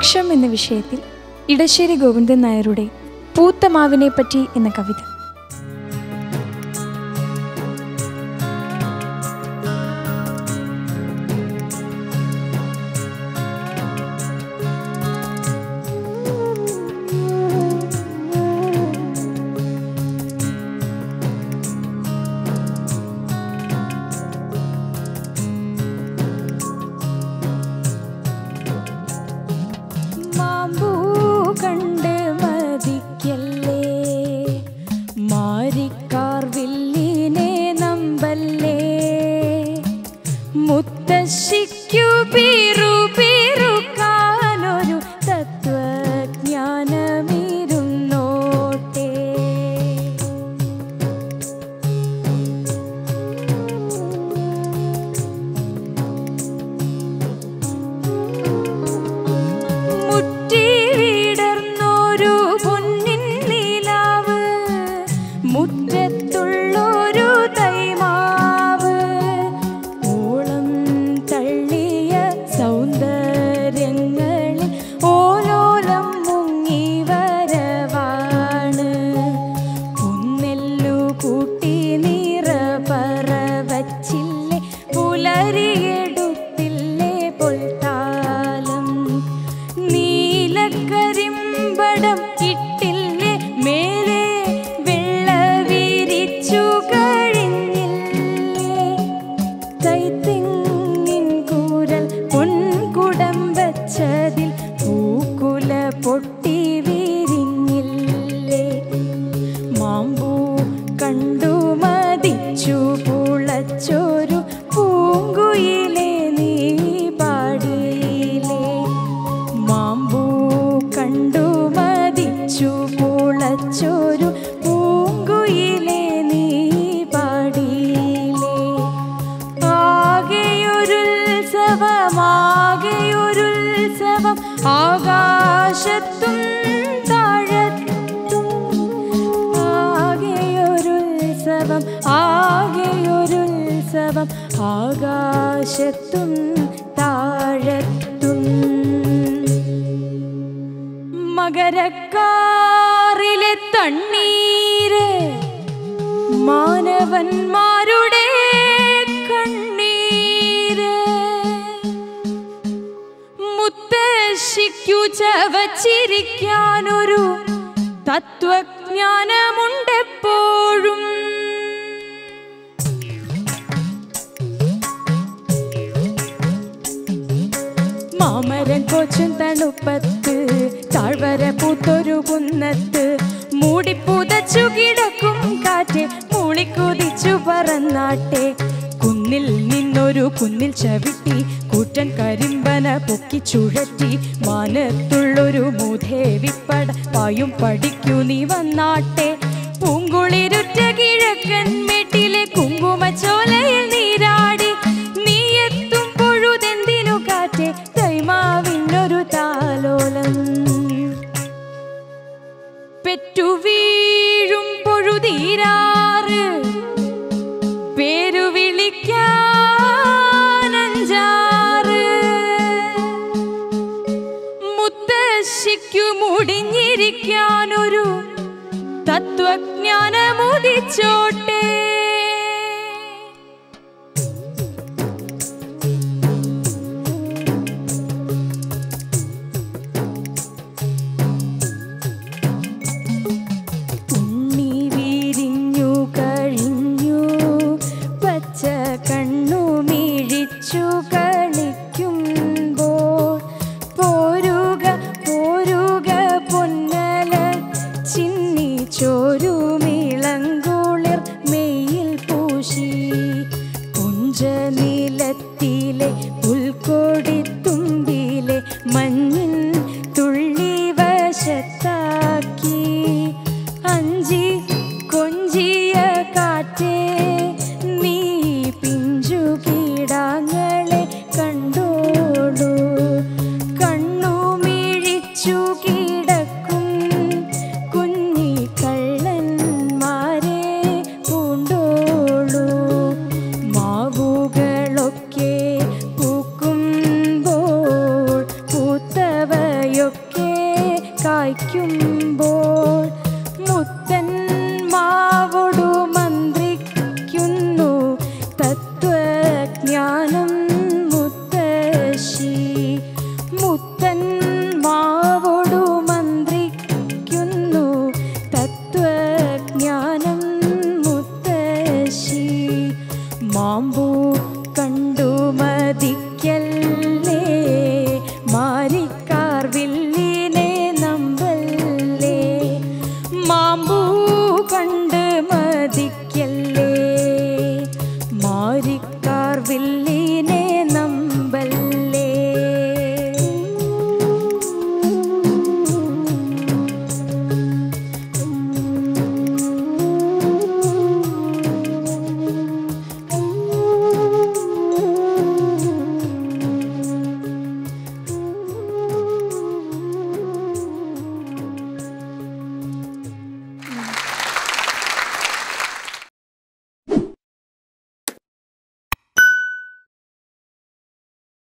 വൃക്ഷം എന്ന വിഷയത്തിൽ ഇടശ്ശേരി ഗോവിന്ദൻ നായരുടെ പൂത്ത മാവിനെ പറ്റി എന്ന കവിത മാമ്പൂ കണ്ട് മതിക്കല്ലേ മാരിക്കാർവില്ലിനെ നമ്പല്ലേ മുത്തശ്ശിക്കു പീറു പീറുക്കാനൊരു തത്വജ്ഞാനമിരുന്നോട്ടെ മുറ്റി വിടർന്നൊരു പൊന്നിൻ നിലാവ് മുറ്റത്തുള്ളൊരു തൈമാവ് ഓളം തള്ളിയ സൗന്ദര്യങ്ങളിൽ ഓലോലം മുങ്ങി വരവാണ് പുന്നെല്ലു കൂട്ടി നിറ പറവച്ചില്ലേ പുലരിയെടുത്തില്ലേ പൊൽത്താലം നീലക്കരിമ്പടം ഇട്ടില്ലേ മേലെ വെള്ള വിരിച്ചു കഴിഞ്ഞില്ലേ കൈത്തിങ്ങിൻ കൂരൽ പൊൻകുടം വച്ചതിൽ പൂക്കുല പൊട്ടി വിരിഞ്ഞില്ലേ മാമ്പൂ കണ്ടു മതിച്ചു പുളച്ചൊരു പൂങ്കുയിലെ നീ പാടിയില്ലേ മാമ്പൂ കണ്ടു മതിച്ചു പുളച്ചൊരു പൂങ്കുയിലെ നീ പാടിയില്ലേ ആകെയൊരുത്സവമാകെയൊരുത്സവം ആകാശത്തും താഴത്തും ആകെയൊരുത്സവം ആകെയൊരുത്സവം ആകാശത്തും താഴത്തും മകരക്കാറിലെ തണ്ണീര് മാനവന്മാരുടെ കണ്ണീര് മുത്തശ്ശിക്കു ചവച്ചിരിക്കാനൊരു തത്വജ്ഞാനമുണ്ടെപ്പോഴും മാമരൻ കൊച്ചും തണുപ്പത്ത് താഴ്വര പൂത്തൊരു കുന്നത്ത് മൂടിപ്പുതച്ചു കിടക്കും കാറ്റ് മൂളിക്കുതിച്ചു പറന്നാട്ടെ കുന്നിൽ നിന്നൊരു കുന്നിൽ ചവിട്ടി കൂറ്റൻ കരിമ്പന പൊക്കി ചുഴറ്റി മാനത്തുള്ളൊരു മൂധേവിപ്പട പായും പഠിക്കൂ നീ വന്നാട്ടെ പൂങ്കുളിരുറ്റ കിഴക്കൻ മേട്ടിലെ കുങ്കുമച്ചോലയിൽ നീരാടി നീ എത്തും പൊഴുതെന്തിനു കാറ്റെ തൈമാവിനൊരു താലോലം പെറ്റു വീഴും പൊഴുതീരാറ് പേരു വിളിക്കാനഞ്ചാറ് മുത്തശ്ശിക്കു മുടിഞ്ഞിരിക്കാനൊരു തത്വജ്ഞാനമുദിച്ചോട്ടെ ഉണ്ണി വിരിഞ്ഞു കഴിഞ്ഞു പച്ച കണ്ണു മിഴിച്ചു കളിക്കുമ്പോൾ പോരുക പോരുക പൊന്നല ചിന്നി ചോരുമിളങ്കുളിർ മെയ്യിൽ പൂശി പുഞ്ചനിലത്തിലെ പുൽക്കൊടി